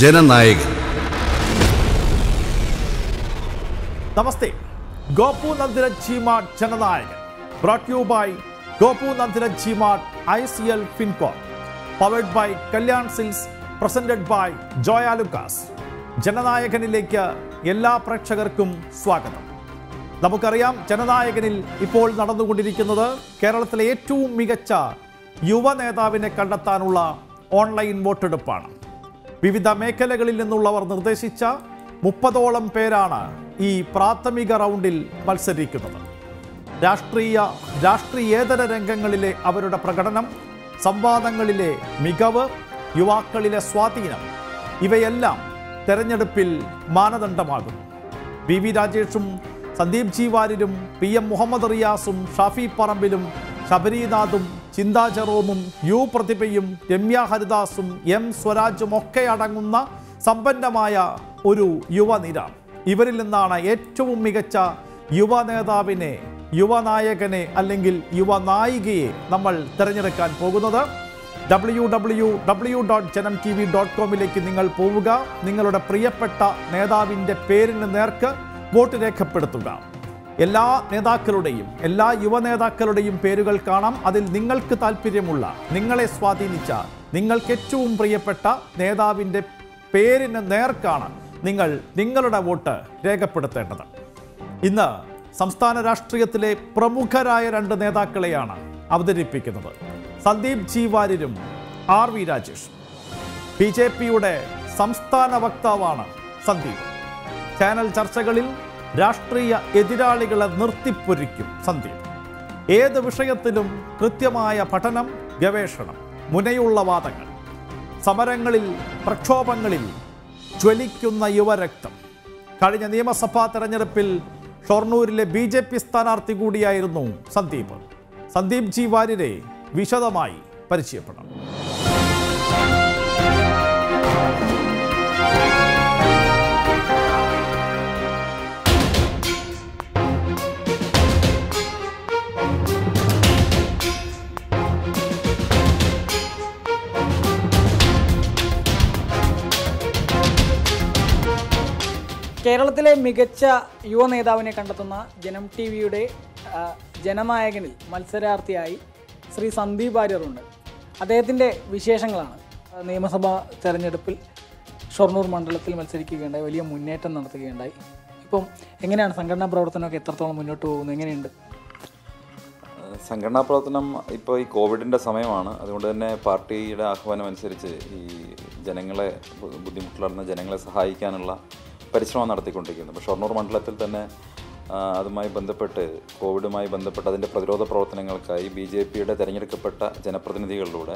ജനനായകൻ നമസ്തേ Gopu Nandilath G Mart Jananayakan brought you by Gopu Nandilath G Mart I C L Fincorp powered by Kalyan Silks presented by Joyalukkas ജനനായകനിലേക്ക് എല്ലാ പ്രേക്ഷകർക്കും സ്വാഗതം നമുക്കറിയാം ജനനായകനിൽ ഇപ്പോൾ നടന്നുകൊണ്ടിരിക്കുന്നത് കേരളത്തിലെ ഏറ്റവും മികച്ച യുവ നേതാവിനെ കണ്ടെത്താനുള്ള ഓൺലൈൻ വോട്ടെടുപ്പാണ് വിവിധ മേഖലകളിൽ നിന്നുള്ളവർ നിർദ്ദേശിച്ച മുപ്പതോളം പേരാണ് ഈ പ്രാഥമിക റൗണ്ടിൽ മത്സരിക്കുന്നത് രാഷ്ട്രീയ രാഷ്ട്രീയേതര രംഗങ്ങളിലെ അവരുടെ പ്രകടനം സംവാദങ്ങളിലെ മികവ് യുവാക്കളിലെ സ്വാധീനം ഇവയെല്ലാം തെരഞ്ഞെടുപ്പിൽ മാനദണ്ഡമാകുന്നു വി വി രാജേഷും സന്ദീപ് ജി വാര്യരും പി എം മുഹമ്മദ് റിയാസും ഷാഫി പറമ്പിലും ശബരിനാഥും ചിന്താ ജെറോമും യു പ്രതിഭയും രമ്യ ഹരിദാസും എം സ്വരാജും ഒക്കെ അടങ്ങുന്ന സമ്പന്നമായ ഒരു യുവനിര ഇവരിൽ നിന്നാണ് ഏറ്റവും മികച്ച യുവ നേതാവിനെ യുവനായകനെ അല്ലെങ്കിൽ യുവനായികയെ നമ്മൾ തിരഞ്ഞെടുക്കാൻ പോകുന്നത് W W W dot Janam T V dot കോമിലേക്ക് നിങ്ങൾ പോവുക നിങ്ങളുടെ പ്രിയപ്പെട്ട നേതാവിൻ്റെ പേരിന് നേർക്ക് വോട്ട് രേഖപ്പെടുത്തുക എല്ലാ നേതാക്കളുടെയും എല്ലാ യുവ നേതാക്കളുടെയും പേരുകൾ കാണാം അതിൽ നിങ്ങൾക്ക് താല്പര്യമുള്ള നിങ്ങളെ സ്വാധീനിച്ച നിങ്ങൾക്ക് ഏറ്റവും പ്രിയപ്പെട്ട നേതാവിൻ്റെ പേരിന് നേർക്കാണ് നിങ്ങൾ നിങ്ങളുടെ വോട്ട് രേഖപ്പെടുത്തേണ്ടത് ഇന്ന് സംസ്ഥാന രാഷ്ട്രീയത്തിലെ പ്രമുഖരായ രണ്ട് നേതാക്കളെയാണ് അവതരിപ്പിക്കുന്നത് സന്ദീപ് ജി വാര്യരും ആർ വി രാജേഷും ബി ജെ പിയുടെ സംസ്ഥാന വക്താവാണ് സന്ദീപ് ചാനൽ ചർച്ചകളിൽ രാഷ്ട്രീയ എതിരാളികളെ നിർത്തിപ്പൊരിക്കും സന്ദീപ് ഏത് വിഷയത്തിലും കൃത്യമായ പഠനം ഗവേഷണം മുനയുള്ള വാദങ്ങൾ സമരങ്ങളിൽ പ്രക്ഷോഭങ്ങളിൽ ജ്വലിക്കുന്ന യുവരക്തം കഴിഞ്ഞ നിയമസഭാ തെരഞ്ഞെടുപ്പിൽ ഷൊർണൂരിലെ ബി ജെ പി സ്ഥാനാർത്ഥി കൂടിയായിരുന്നു സന്ദീപ് സന്ദീപ് ജി വാര്യരെ വിശദമായി പരിചയപ്പെടാം കേരളത്തിലെ മികച്ച യുവ നേതാവിനെ കണ്ടെത്തുന്ന ജനം ടി വിയുടെ ജനനായകനിൽ മത്സരാർത്ഥിയായി ശ്രീ സന്ദീപ് വാര്യറുണ്ട് അദ്ദേഹത്തിൻ്റെ വിശേഷങ്ങളാണ് ആ, നിയമസഭാ തെരഞ്ഞെടുപ്പിൽ ഷൊർണൂർ മണ്ഡലത്തിൽ മത്സരിക്കുകയുണ്ടായി വലിയ മുന്നേറ്റം നടത്തുകയുണ്ടായി ഇപ്പം എങ്ങനെയാണ് സംഘടനാ പ്രവർത്തനമൊക്കെ എത്രത്തോളം മുന്നോട്ട് പോകുന്നത് എങ്ങനെയുണ്ട് സംഘടനാ പ്രവർത്തനം ഇപ്പോൾ ഈ കോവിഡിൻ്റെ സമയമാണ് അതുകൊണ്ട് തന്നെ പാർട്ടിയുടെ ആഹ്വാനം അനുസരിച്ച് ഈ ജനങ്ങളെ ബു- ബുദ്ധിമുട്ടിലാടുന്ന ജനങ്ങളെ സഹായിക്കാനുള്ള പരിശ്രമം നടത്തിക്കൊണ്ടിരിക്കുന്നു ഇപ്പോൾ ഷൊർണൂർ മണ്ഡലത്തിൽ തന്നെ ആ, അതുമായി ബന്ധപ്പെട്ട് കോവിഡുമായി ബന്ധപ്പെട്ട് അതിൻ്റെ പ്രതിരോധ പ്രവർത്തനങ്ങൾക്കായി ബി ജെ പിയുടെ തിരഞ്ഞെടുക്കപ്പെട്ട ജനപ്രതിനിധികളിലൂടെ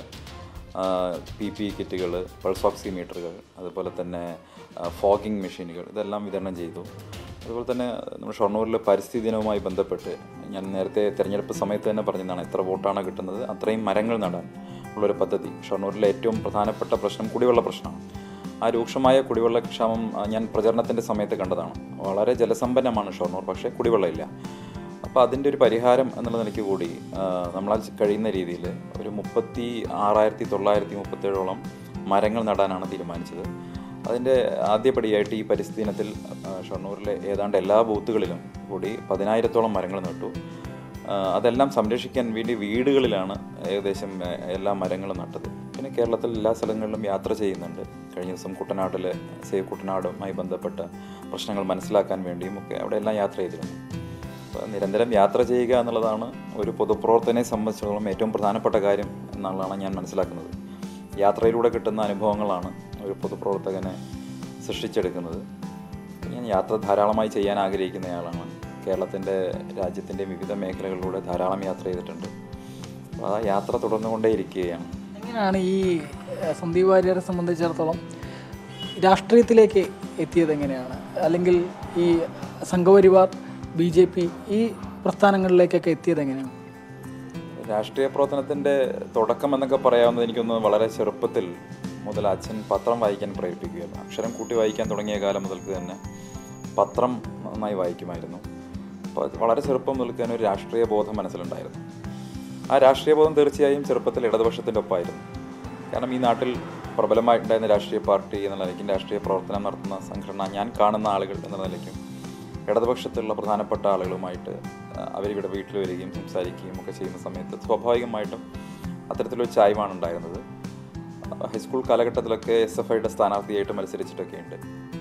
പി പി കിറ്റുകൾ പൾസ് ഓക്സിമീറ്ററുകൾ അതുപോലെ തന്നെ ഫോഗിംഗ് മെഷീനുകൾ ഇതെല്ലാം വിതരണം ചെയ്തു അതുപോലെ തന്നെ നമ്മുടെ ഷൊർണൂരിലെ പരിസ്ഥിതി ദിനവുമായി ബന്ധപ്പെട്ട് ഞാൻ നേരത്തെ തിരഞ്ഞെടുപ്പ് സമയത്ത് തന്നെ പറഞ്ഞതാണ് എത്ര വോട്ടാണ് കിട്ടുന്നത് അത്രയും മരങ്ങൾ നടാൻ ഉള്ളൊരു പദ്ധതി ഷൊർണൂരിലെ ഏറ്റവും പ്രധാനപ്പെട്ട പ്രശ്നം കുടിവെള്ള പ്രശ്നമാണ് ആ രൂക്ഷമായ കുടിവെള്ളക്ഷാമം ആ, ഞാൻ പ്രചരണത്തിൻ്റെ സമയത്ത് കണ്ടതാണ് വളരെ ജലസമ്പന്നമാണ് ഷൊർണൂർ പക്ഷേ കുടിവെള്ളമില്ല അപ്പോൾ അതിൻ്റെ ഒരു പരിഹാരം എന്നുള്ള നിലയ്ക്ക് കൂടി ആ, നമ്മളാൽ കഴിയുന്ന രീതിയിൽ ഒരു മുപ്പത്തി ആറായിരത്തി തൊള്ളായിരത്തി മുപ്പത്തേഴോളം മരങ്ങൾ നടാനാണ് തീരുമാനിച്ചത് അതിൻ്റെ ആദ്യപടിയായിട്ട് ഈ പരിസ്ഥിതി ദിനത്തിൽ ആ, ഷൊർണൂരിലെ ഏതാണ്ട് എല്ലാ ബൂത്തുകളിലും കൂടി പതിനായിരത്തോളം മരങ്ങൾ നട്ടു ആ, അതെല്ലാം സംരക്ഷിക്കാൻ വേണ്ടി വീടുകളിലാണ് ഏകദേശം ആ, എല്ലാ മരങ്ങളും നട്ടത് പിന്നെ കേരളത്തിൽ എല്ലാ സ്ഥലങ്ങളിലും യാത്ര ചെയ്യുന്നുണ്ട് കഴിഞ്ഞ ദിവസം കുട്ടനാട്ടിലെ സേവ് കുട്ടനാടുമായി ബന്ധപ്പെട്ട പ്രശ്നങ്ങൾ മനസ്സിലാക്കാൻ വേണ്ടിയും ഒക്കെ അവിടെ എല്ലാം യാത്ര ചെയ്തിരുന്നു അപ്പോൾ നിരന്തരം യാത്ര ചെയ്യുക എന്നുള്ളതാണ് ഒരു പൊതുപ്രവർത്തനയെ സംബന്ധിച്ചിടത്തോളം ഏറ്റവും പ്രധാനപ്പെട്ട കാര്യം എന്നുള്ളതാണ് ഞാൻ മനസ്സിലാക്കുന്നത് യാത്രയിലൂടെ കിട്ടുന്ന അനുഭവങ്ങളാണ് ഒരു പൊതുപ്രവർത്തകനെ സൃഷ്ടിച്ചെടുക്കുന്നത് ഞാൻ യാത്ര ധാരാളമായി ചെയ്യാൻ ആഗ്രഹിക്കുന്നയാളാണ് കേരളത്തിൻ്റെ രാജ്യത്തിൻ്റെ വിവിധ മേഖലകളിലൂടെ ധാരാളം യാത്ര ചെയ്തിട്ടുണ്ട് അപ്പോൾ ആ യാത്ര തുടർന്നുകൊണ്ടേയിരിക്കുകയാണ് എങ്ങനെയാണ് ഈ ആ, സന്ദീപ് വാര്യരെ സംബന്ധിച്ചിടത്തോളം രാഷ്ട്രീയത്തിലേക്ക് എത്തിയത് എങ്ങനെയാണ് അല്ലെങ്കിൽ ഈ സംഘപരിവാർ ബി ജെ പി ഈ പ്രസ്ഥാനങ്ങളിലേക്കൊക്കെ എത്തിയത് എങ്ങനെയാണ് രാഷ്ട്രീയ പ്രവർത്തനത്തിൻ്റെ തുടക്കം എന്നൊക്കെ പറയാവുന്നത് എനിക്കൊന്ന് വളരെ ചെറുപ്പത്തിൽ മുതൽ അച്ഛൻ പത്രം വായിക്കാൻ പ്രേരിപ്പിക്കുകയായിരുന്നു അക്ഷരം കൂട്ടി വായിക്കാൻ തുടങ്ങിയ കാലം മുതൽക്ക് തന്നെ പത്രം നന്നായി വായിക്കുമായിരുന്നു അപ്പോൾ വളരെ ചെറുപ്പം മുതൽക്ക് തന്നെ ഒരു രാഷ്ട്രീയ ബോധം മനസ്സിലുണ്ടായിരുന്നു ആ രാഷ്ട്രീയ ബോധം തീർച്ചയായും ചെറുപ്പത്തിൽ ഇടതുപക്ഷത്തിൻ്റെ ഒപ്പമായിരുന്നു കാരണം ഈ നാട്ടിൽ പ്രബലമായിട്ടുണ്ടായിരുന്ന രാഷ്ട്രീയ പാർട്ടി എന്ന നിലയ്ക്കും രാഷ്ട്രീയ പ്രവർത്തനം നടത്തുന്ന സംഘടന ഞാൻ കാണുന്ന ആളുകൾ എന്ന നിലയ്ക്കും ഇടതുപക്ഷത്തുള്ള പ്രധാനപ്പെട്ട ആളുകളുമായിട്ട് അവരിവിടെ വീട്ടിൽ വരികയും സംസാരിക്കുകയും ഒക്കെ ചെയ്യുന്ന സമയത്ത് സ്വാഭാവികമായിട്ടും അത്തരത്തിലൊരു ചായ്വാണ് ഉണ്ടായിരുന്നത് ഹൈസ്കൂൾ കാലഘട്ടത്തിലൊക്കെ എസ് എഫ് ഐയുടെ സ്ഥാനാർത്ഥിയായിട്ട് മത്സരിച്ചിട്ടൊക്കെ ഉണ്ട്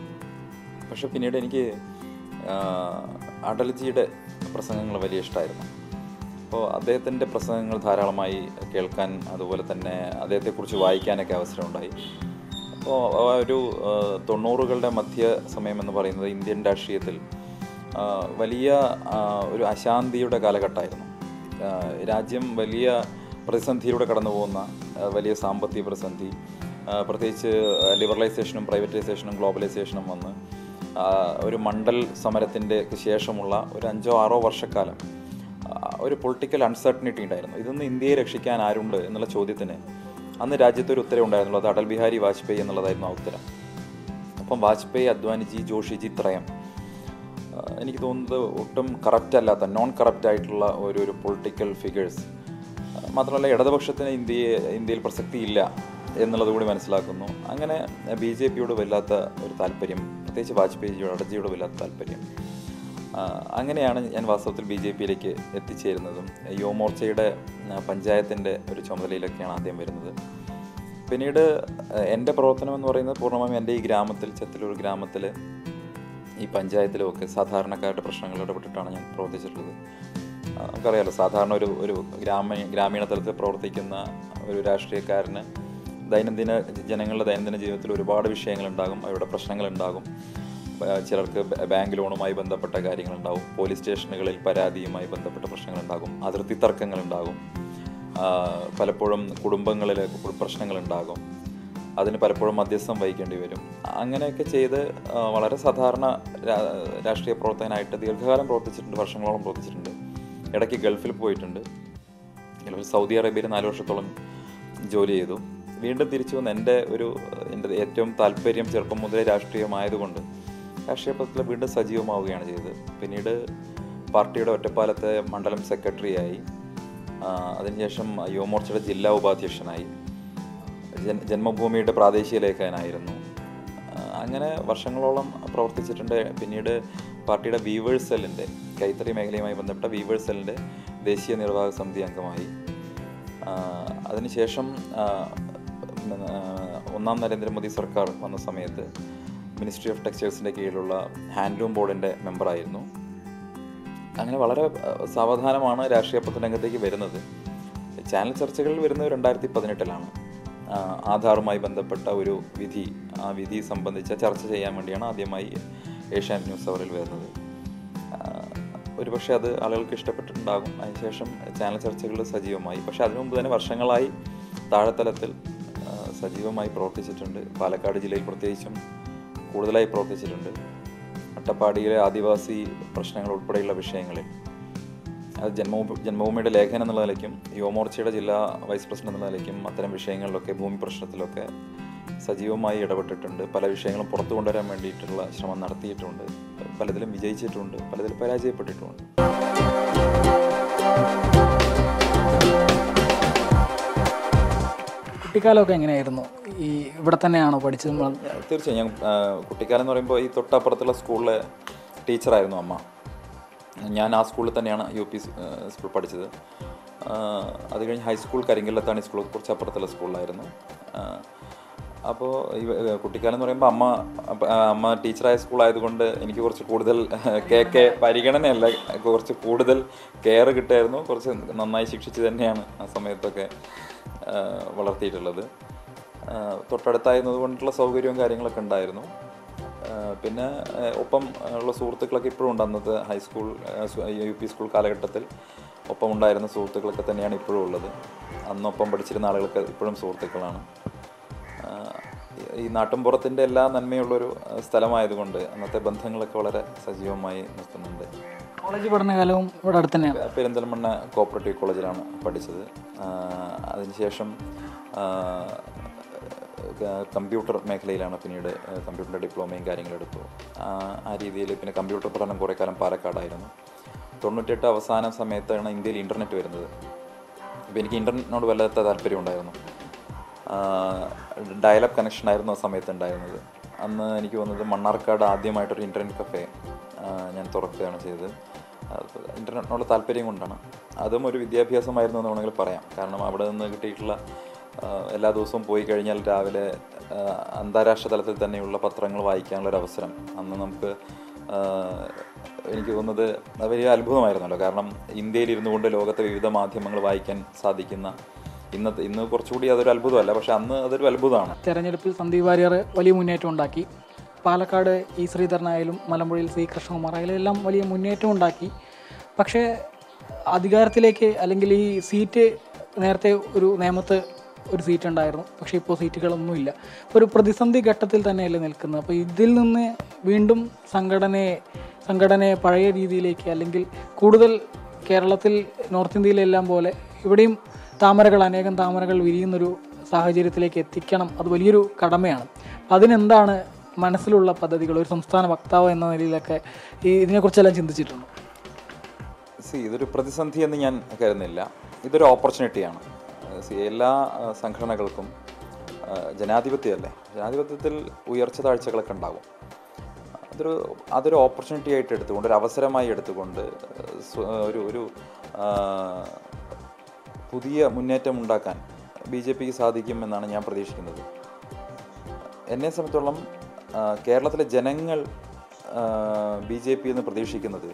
പക്ഷെ പിന്നീട് എനിക്ക് ആ, അടൽജിയുടെ പ്രസംഗങ്ങൾ വലിയ ഇഷ്ടമായിരുന്നു അപ്പോൾ അദ്ദേഹത്തിൻ്റെ പ്രസംഗങ്ങൾ ധാരാളമായി കേൾക്കാൻ അതുപോലെ തന്നെ അദ്ദേഹത്തെക്കുറിച്ച് വായിക്കാനൊക്കെ അവസരമുണ്ടായി അപ്പോൾ ആ ഒരു ആ, തൊണ്ണൂറുകളുടെ മധ്യ സമയം എന്ന് പറയുന്നത് ഇന്ത്യൻ രാഷ്ട്രീയത്തിൽ ആ, വലിയ ആ, ഒരു അശാന്തിയുടെ കാലഘട്ടമായിരുന്നു ആ, രാജ്യം വലിയ പ്രതിസന്ധിയിലൂടെ കടന്നു പോകുന്ന ആ, വലിയ സാമ്പത്തിക പ്രതിസന്ധി ആ, പ്രത്യേകിച്ച് ലിബറലൈസേഷനും പ്രൈവറ്റൈസേഷനും ഗ്ലോബലൈസേഷനും വന്ന് ആ, ഒരു മണ്ഡൽ സമരത്തിൻ്റെ ശേഷമുള്ള ഒരു അഞ്ചോ ആറോ വർഷക്കാലം ആ, ഒരു പൊളിറ്റിക്കൽ അൺസർട്ടനിറ്റി ഉണ്ടായിരുന്നു ഇതൊന്ന് ഇന്ത്യയെ രക്ഷിക്കാൻ ആരുണ്ട് എന്നുള്ള ചോദ്യത്തിന് അന്ന് രാജ്യത്ത് ഒരു ഉത്തരം ഉണ്ടായിരുന്നുള്ളൂ അത് അടൽ ബിഹാരി വാജ്പേയി എന്നുള്ളതായിരുന്നു ആ ഉത്തരം അപ്പം വാജ്പേയി അദ്വാനിജി ജോഷിജി ത്രയം ആ, എനിക്ക് തോന്നുന്നത് ഒട്ടും കറപ്റ്റ് അല്ലാത്ത നോൺ കറപ്റ്റ് ആയിട്ടുള്ള ഒരു ഒരു പൊളിറ്റിക്കൽ ഫിഗേഴ്സ് മാത്രമല്ല ഇടതുപക്ഷത്തിന് ഇന്ത്യയെ ഇന്ത്യയിൽ പ്രസക്തി ഇല്ല എന്നുള്ളത് കൂടി മനസ്സിലാക്കുന്നു അങ്ങനെ ബി ജെ പിയോട് വല്ലാത്ത ഒരു താല്പര്യം പ്രത്യേകിച്ച് വാജ്പേയിജിയോട് അടൽജിയോട് വല്ലാത്ത താല്പര്യം ആ, അങ്ങനെയാണ് ഞാൻ വാസ്തവത്തിൽ ബി ജെ പിയിലേക്ക് എത്തിച്ചേരുന്നതും യുവമോർച്ചയുടെ ആ, പഞ്ചായത്തിൻ്റെ ഒരു ചുമതലയിലൊക്കെയാണ് ആദ്യം വരുന്നത് പിന്നീട് ആ, എൻ്റെ പ്രവർത്തനം എന്ന് പറയുന്നത് പൂർണ്ണമായും എൻ്റെ ഈ ഗ്രാമത്തിൽ ചെത്തലൂർ ഗ്രാമത്തിൽ ഈ പഞ്ചായത്തിലും ഒക്കെ സാധാരണക്കാരുടെ പ്രശ്നങ്ങൾ ഇടപെട്ടിട്ടാണ് ഞാൻ പ്രവർത്തിച്ചിട്ടുള്ളത് ആ, നമുക്കറിയാലോ സാധാരണ ഒരു ഒരു ഗ്രാമീണ ഗ്രാമീണ തലത്തിൽ പ്രവർത്തിക്കുന്ന ഒരു രാഷ്ട്രീയക്കാരന് ദൈനംദിന ജനങ്ങളുടെ ദൈനംദിന ജീവിതത്തിൽ ഒരുപാട് വിഷയങ്ങളുണ്ടാകും അവരുടെ പ്രശ്നങ്ങളുണ്ടാകും ബ- ചിലർക്ക് ബ- ബാങ്ക് ലോണുമായി ബന്ധപ്പെട്ട കാര്യങ്ങളുണ്ടാവും പോലീസ് സ്റ്റേഷനുകളിൽ പരാതിയുമായി ബന്ധപ്പെട്ട പ്രശ്നങ്ങളുണ്ടാകും അതിർത്തി തർക്കങ്ങളുണ്ടാകും ആ, പലപ്പോഴും കുടുംബങ്ങളിൽ പ്രശ്നങ്ങളുണ്ടാകും അതിന് പലപ്പോഴും മധ്യസ്ഥം വഹിക്കേണ്ടി വരും അങ്ങനെയൊക്കെ ചെയ്ത് ആ, വളരെ സാധാരണ രാ- രാഷ്ട്രീയ പ്രവർത്തകനായിട്ട് ദീർഘകാലം പ്രവർത്തിച്ചിട്ടുണ്ട് വർഷങ്ങളോളം പ്രവർത്തിച്ചിട്ടുണ്ട് ഇടയ്ക്ക് ഗൾഫിൽ പോയിട്ടുണ്ട് ഗൾഫിൽ സൗദി അറേബ്യയിൽ നാല് വർഷത്തോളം ജോലി ചെയ്തു വീണ്ടും തിരിച്ചു വന്ന് എൻ്റെ ഒരു എൻ്റെ ഏറ്റവും താല്പര്യം ചെറുപ്പം മുതലേ രാഷ്ട്രീയമായതുകൊണ്ട് രാഷ്ട്രീയ പത്രത്തിൽ വീണ്ടും സജീവമാവുകയാണ് ചെയ്തത് പിന്നീട് പാർട്ടിയുടെ ഒറ്റപ്പാലത്തെ മണ്ഡലം സെക്രട്ടറിയായി ആ, അതിനുശേഷം യുവമോർച്ചയുടെ ജില്ലാ ഉപാധ്യക്ഷനായി ജൻ ജന്മഭൂമിയുടെ പ്രാദേശിക ലേഖകനായിരുന്നു ആ, അങ്ങനെ വർഷങ്ങളോളം പ്രവർത്തിച്ചിട്ടുണ്ട് പിന്നീട് പാർട്ടിയുടെ വീവേഴ്സ് സെല്ലിൻ്റെ കൈത്തറി മേഖലയുമായി ബന്ധപ്പെട്ട വീവേഴ്സ് സെല്ലിൻ്റെ ദേശീയ നിർവാഹക സമിതി അംഗമായി ആ, അതിനുശേഷം ആ, ഉം, ആ, ഒന്നാം നരേന്ദ്രമോദി സർക്കാർ വന്ന സമയത്ത് മിനിസ്ട്രി ഓഫ് ടെക്സ്റ്റൈൽസിൻ്റെ കീഴിലുള്ള ഹാൻഡ്ലൂം ബോർഡിൻ്റെ മെമ്പറായിരുന്നു അങ്ങനെ വളരെ അഹ്, സാവധാനമാണ് രാഷ്ട്രീയ പ്രവർത്തനരംഗത്തേക്ക് വരുന്നത് ചാനൽ ചർച്ചകളിൽ വരുന്നത് രണ്ടായിരത്തി പതിനെട്ടിലാണ് ആധാറുമായി ബന്ധപ്പെട്ട ഒരു വിധി ആ വിധി സംബന്ധിച്ച ചർച്ച ചെയ്യാൻ വേണ്ടിയാണ് ആദ്യമായി ഏഷ്യാൻ ന്യൂസ് അവറിൽ വരുന്നത് ആ, ഒരുപക്ഷെ അത് ആളുകൾക്ക് ഇഷ്ടപ്പെട്ടിട്ടുണ്ടാകും അതിനുശേഷം ചാനൽ ചർച്ചകൾ സജീവമായി പക്ഷെ അതിനു മുമ്പ് തന്നെ വർഷങ്ങളായി താഴെത്തലത്തിൽ ആ, സജീവമായി പ്രവർത്തിച്ചിട്ടുണ്ട് പാലക്കാട് ജില്ലയിൽ പ്രത്യേകിച്ചും കൂടുതലായി പ്രവർത്തിച്ചിട്ടുണ്ട് അട്ടപ്പാടിയിലെ ആദിവാസി പ്രശ്നങ്ങൾ ഉൾപ്പെടെയുള്ള വിഷയങ്ങളിൽ അത് ജന്മഭൂമി ജന്മഭൂമിയുടെ ലേഖനം എന്നുള്ള നിലയ്ക്കും യുവമോർച്ചയുടെ ജില്ലാ വൈസ് പ്രസിഡന്റ് എന്നുള്ള നിലയ്ക്കും അത്തരം വിഷയങ്ങളിലൊക്കെ ഭൂമി പ്രശ്നത്തിലൊക്കെ സജീവമായി ഇടപെട്ടിട്ടുണ്ട് പല വിഷയങ്ങളും പുറത്തു കൊണ്ടുവരാൻ വേണ്ടിയിട്ടുള്ള ശ്രമം നടത്തിയിട്ടുണ്ട് പലതിലും വിജയിച്ചിട്ടുണ്ട് പലതിലും പരാജയപ്പെട്ടിട്ടുമുണ്ട് കുട്ടിക്കാലമൊക്കെ എങ്ങനെയായിരുന്നു ഈ ഇവിടെ തന്നെയാണോ പഠിച്ചത് നമ്മൾ തീർച്ചയായും ഞാൻ ആ, കുട്ടിക്കാലം എന്ന് പറയുമ്പോൾ ഈ തൊട്ടപ്പുറത്തുള്ള സ്കൂളിലെ ടീച്ചറായിരുന്നു അമ്മ ഞാൻ ആ സ്കൂളിൽ തന്നെയാണ് യു പി സ്കൂൾ പഠിച്ചത് ആ, അത് കഴിഞ്ഞ് ഹൈസ്കൂൾ കരിങ്കല്ലത്താണ് ഈ സ്കൂൾ കുറച്ച് അപ്പുറത്തുള്ള സ്കൂളിലായിരുന്നു അപ്പോൾ ഈ ഏ, കുട്ടിക്കാലം എന്ന് പറയുമ്പോൾ അമ്മ അപ്പ- ആ, അമ്മ ടീച്ചറായ സ്കൂളായതുകൊണ്ട് എനിക്ക് കുറച്ച് കൂടുതൽ കെ കെ പരിഗണനയല്ല കുറച്ച് കൂടുതൽ കെയർ കിട്ടായിരുന്നു കുറച്ച് നന്നായി ശിക്ഷിച്ച് തന്നെയാണ് ആ സമയത്തൊക്കെ ആ, വളർത്തിയിട്ടുള്ളത് ആ, തൊട്ടടുത്തായിരുന്നത് കൊണ്ടുള്ള സൗകര്യവും കാര്യങ്ങളൊക്കെ ഉണ്ടായിരുന്നു ആ, പിന്നെ ആ, ഒപ്പം ഉള്ള സുഹൃത്തുക്കളൊക്കെ ഇപ്പോഴും ഉണ്ട് അന്നത്തെ ഹൈസ്കൂൾ ആ, സു- യു പി സ്കൂൾ കാലഘട്ടത്തിൽ ഒപ്പം ഉണ്ടായിരുന്ന സുഹൃത്തുക്കളൊക്കെ തന്നെയാണ് ഇപ്പോഴും ഉള്ളത് അന്നൊപ്പം പഠിച്ചിരുന്ന ആളുകൾക്ക് ഇപ്പോഴും സുഹൃത്തുക്കളാണ് ആ, ഈ- ഈ നാട്ടിൻപുറത്തിൻ്റെ എല്ലാ നന്മയുള്ളൊരു ആ, സ്ഥലമായതുകൊണ്ട് അന്നത്തെ ബന്ധങ്ങളൊക്കെ വളരെ സജീവമായി നിൽക്കുന്നുണ്ട് കോളേജ് പഠനകാലവും ഇവിടെ അടുത്ത് തന്നെയാണ് പെരിന്തൽമണ്ണ കോപ്പറേറ്റീവ് കോളേജിലാണ് പഠിച്ചത് ആ, അതിനുശേഷം ആ, ക- കമ്പ്യൂട്ടർ മേഖലയിലാണ് പിന്നീട് കമ്പ്യൂട്ടറിൻ്റെ ഡിപ്ലോമയും കാര്യങ്ങളും എടുത്തു ആ, ആ രീതിയിൽ പിന്നെ കമ്പ്യൂട്ടർ പഠനം കുറേ കാലം പാലക്കാടായിരുന്നു തൊണ്ണൂറ്റെട്ട് അവസാന സമയത്താണ് ഇന്ത്യയിൽ ഇൻ്റർനെറ്റ് വരുന്നത് അപ്പോൾ എനിക്ക് ഇൻ്റർനെറ്റിനോട് വല്ലാത്ത താല്പര്യം ഉണ്ടായിരുന്നു ആ, ഡയലപ്പ് കണക്ഷൻ ആയിരുന്നു ആ സമയത്ത് ഉണ്ടായിരുന്നത് അന്ന് എനിക്ക് തോന്നുന്നത് മണ്ണാർക്കാട് ആദ്യമായിട്ടൊരു ഇൻ്റർനെറ്റ് കഫേ ഞാൻ തുറക്കുകയാണ് ചെയ്തത് അത് ഇൻ്റർനെറ്റിനുള്ള താല്പര്യം കൊണ്ടാണ് അതും ഒരു വിദ്യാഭ്യാസമായിരുന്നു എന്ന് വേണമെങ്കിൽ പറയാം കാരണം അവിടെ നിന്ന് കിട്ടിയിട്ടുള്ള ആ, എല്ലാ ദിവസവും പോയി കഴിഞ്ഞാൽ രാവിലെ ആ, അന്താരാഷ്ട്ര തലത്തിൽ തന്നെയുള്ള പത്രങ്ങൾ വായിക്കാനുള്ള ഒരു അവസരം അന്ന് നമുക്ക് ആ, എനിക്ക് തോന്നുന്നത് അത് വലിയ അത്ഭുതമായിരുന്നല്ലോ കാരണം ഇന്ത്യയിൽ ഇരുന്നു കൊണ്ട് ലോകത്തെ വിവിധ മാധ്യമങ്ങൾ വായിക്കാൻ സാധിക്കുന്ന ഇന്നത്തെ ഇന്ന് കുറച്ചുകൂടി അതൊരു അത്ഭുതമല്ല പക്ഷെ അന്ന് അതൊരു അത്ഭുതമാണ് തെരഞ്ഞെടുപ്പിൽ സന്ദീപ് വാര്യർ വലിയ മുന്നേറ്റം ഉണ്ടാക്കി പാലക്കാട് ഇ ശ്രീധരനായാലും മലമ്പുഴയിൽ സി കൃഷ്ണകുമാർ ആയാലും എല്ലാം വലിയ മുന്നേറ്റം ഉണ്ടാക്കി പക്ഷേ അധികാരത്തിലേക്ക് അല്ലെങ്കിൽ ഈ സീറ്റ് നേരത്തെ ഒരു നിയമത്ത് ഒരു സീറ്റ് ഉണ്ടായിരുന്നു പക്ഷേ ഇപ്പോൾ സീറ്റുകളൊന്നുമില്ല ഇപ്പോൾ ഒരു പ്രതിസന്ധി ഘട്ടത്തിൽ തന്നെയല്ലേ നിൽക്കുന്നത് അപ്പോൾ ഇതിൽ നിന്ന് വീണ്ടും സംഘടനയെ സംഘടനയെ പഴയ രീതിയിലേക്ക് അല്ലെങ്കിൽ കൂടുതൽ കേരളത്തിൽ നോർത്ത് ഇന്ത്യയിലെല്ലാം പോലെ ഇവിടെയും താമരകൾ അനേകം താമരകൾ വിരിയുന്നൊരു സാഹചര്യത്തിലേക്ക് എത്തിക്കണം അത് വലിയൊരു കടമയാണ് അപ്പം അതിനെന്താണ് മനസ്സിലുള്ള പദ്ധതികൾ ഒരു സംസ്ഥാന വക്താവ് എന്ന നിലയിലൊക്കെ ഈ ഇതിനെക്കുറിച്ചെല്ലാം ചിന്തിച്ചിട്ടുണ്ട് സി ഇതൊരു പ്രതിസന്ധി എന്ന് ഞാൻ കരുതുന്നില്ല ഇതൊരു ഓപ്പർച്യൂണിറ്റിയാണ് സി എല്ലാ ആ, സംഘടനകൾക്കും ആ, ജനാധിപത്യമല്ലേ ജനാധിപത്യത്തിൽ ഉയർച്ച താഴ്ചകളൊക്കെ ഉണ്ടാകും അതൊരു അതൊരു ഓപ്പർച്യൂണിറ്റി ആയിട്ട് എടുത്തുകൊണ്ട് ഒരു അവസരമായി എടുത്തുകൊണ്ട് സ്വ- ഒരു ഒരു ആ, പുതിയ മുന്നേറ്റം ഉണ്ടാക്കാൻ ബി ജെ പിക്ക് സാധിക്കും എന്നാണ് ഞാൻ പ്രതീക്ഷിക്കുന്നത് എന്നെ സംബന്ധിച്ചോളം ആ, കേരളത്തിലെ ജനങ്ങൾ ബി ജെ പി എന്ന് പ്രതീക്ഷിക്കുന്നത്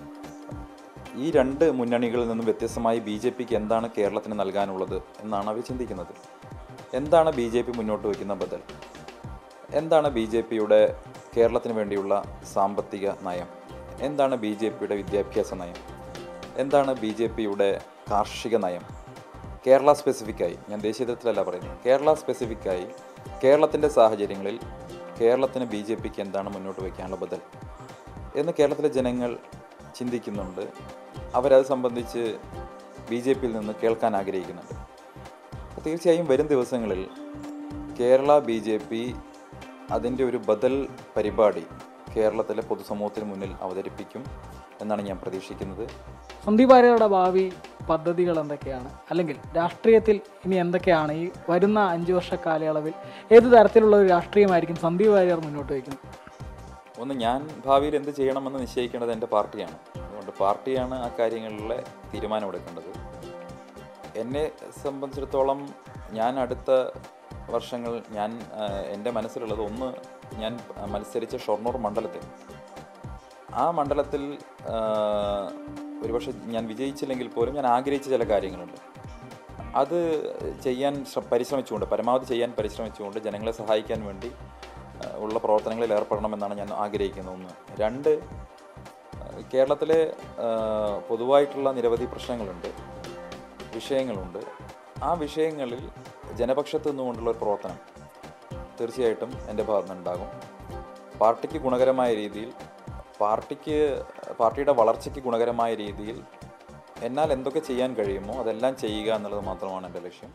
ഈ രണ്ട് മുന്നണികളിൽ നിന്നും വ്യത്യസ്തമായി ബി ജെ പിക്ക് എന്താണ് കേരളത്തിന് നൽകാനുള്ളത് എന്നാണ് അവർ ചിന്തിക്കുന്നത് എന്താണ് ബി ജെ പി മുന്നോട്ട് വയ്ക്കുന്ന ബദൽ എന്താണ് ബി ജെ പിയുടെ കേരളത്തിന് വേണ്ടിയുള്ള സാമ്പത്തിക നയം എന്താണ് ബി ജെ പിയുടെ വിദ്യാഭ്യാസ നയം എന്താണ് ബി ജെ പിയുടെ കാർഷിക നയം കേരള സ്പെസിഫിക്കായി ഞാൻ ദേശീയ തലത്തിലല്ല പറയുന്നത് കേരള സ്പെസിഫിക്കായി കേരളത്തിൻ്റെ സാഹചര്യങ്ങളിൽ കേരളത്തിന് ബി ജെ പിക്ക് എന്താണ് മുന്നോട്ട് വയ്ക്കാനുള്ള ബദൽ എന്ന് കേരളത്തിലെ ജനങ്ങൾ ചിന്തിക്കുന്നുണ്ട് അവരത് സംബന്ധിച്ച് ബി ജെ പിയിൽ നിന്ന് കേൾക്കാൻ ആഗ്രഹിക്കുന്നുണ്ട് അപ്പോൾ തീർച്ചയായും വരും ദിവസങ്ങളിൽ കേരള ബി ജെ പി അതിൻ്റെ ഒരു ബദൽ പരിപാടി കേരളത്തിലെ പൊതുസമൂഹത്തിന് മുന്നിൽ അവതരിപ്പിക്കും എന്നാണ് ഞാൻ പ്രതീക്ഷിക്കുന്നത് സന്ദീപ് വാര്യരുടെ ഭാവി പദ്ധതികൾ എന്തൊക്കെയാണ് അല്ലെങ്കിൽ രാഷ്ട്രീയത്തിൽ ഇനി എന്തൊക്കെയാണ് ഈ വരുന്ന അഞ്ച് വർഷ കാലയളവിൽ ഏത് തരത്തിലുള്ള ഒരു രാഷ്ട്രീയമായിരിക്കും സന്ദീപ് വാര്യർ മുന്നോട്ട് വയ്ക്കുന്നത് ഒന്ന് ഞാൻ ഭാവിയിൽ എന്ത് ചെയ്യണമെന്ന് നിശ്ചയിക്കേണ്ടത് എൻ്റെ പാർട്ടിയാണ് അതുകൊണ്ട് പാർട്ടിയാണ് ആ കാര്യങ്ങളിലെ തീരുമാനമെടുക്കേണ്ടത് എന്നെ സംബന്ധിച്ചിടത്തോളം ഞാൻ അടുത്ത വർഷങ്ങൾ ഞാൻ ആ, എൻ്റെ മനസ്സിലുള്ളത് ഒന്ന് ഞാൻ മത്സരിച്ച ഷൊർണൂർ മണ്ഡലത്തിൽ ആ മണ്ഡലത്തിൽ ആ, ഒരുപക്ഷെ ഞാൻ വിജയിച്ചില്ലെങ്കിൽ പോലും ഞാൻ ആഗ്രഹിച്ച ചില കാര്യങ്ങളുണ്ട് അത് ചെയ്യാൻ ശ്ര- പരിശ്രമിച്ചുകൊണ്ട് പരമാവധി ചെയ്യാൻ പരിശ്രമിച്ചുകൊണ്ട് ജനങ്ങളെ സഹായിക്കാൻ വേണ്ടി ആ, ഉള്ള പ്രവർത്തനങ്ങളിൽ ഏർപ്പെടണമെന്നാണ് ഞാൻ ആഗ്രഹിക്കുന്നത് ഒന്ന് രണ്ട് ആ, കേരളത്തിലെ ആ, പൊതുവായിട്ടുള്ള നിരവധി പ്രശ്നങ്ങളുണ്ട് വിഷയങ്ങളുണ്ട് ആ വിഷയങ്ങളിൽ ജനപക്ഷത്ത് നിന്നുകൊണ്ടുള്ള ഒരു പ്രവർത്തനം തീർച്ചയായിട്ടും എൻ്റെ ഭാഗത്ത് നിന്നുണ്ടാകും പാർട്ടിക്ക് ഗുണകരമായ രീതിയിൽ പാർട്ടിക്ക് പാർട്ടിയുടെ വളർച്ചയ്ക്ക് ഗുണകരമായ രീതിയിൽ എന്നാൽ എന്തൊക്കെ ചെയ്യാൻ കഴിയുമോ അതെല്ലാം ചെയ്യുക എന്നുള്ളത് മാത്രമാണ് എൻ്റെ ലക്ഷ്യം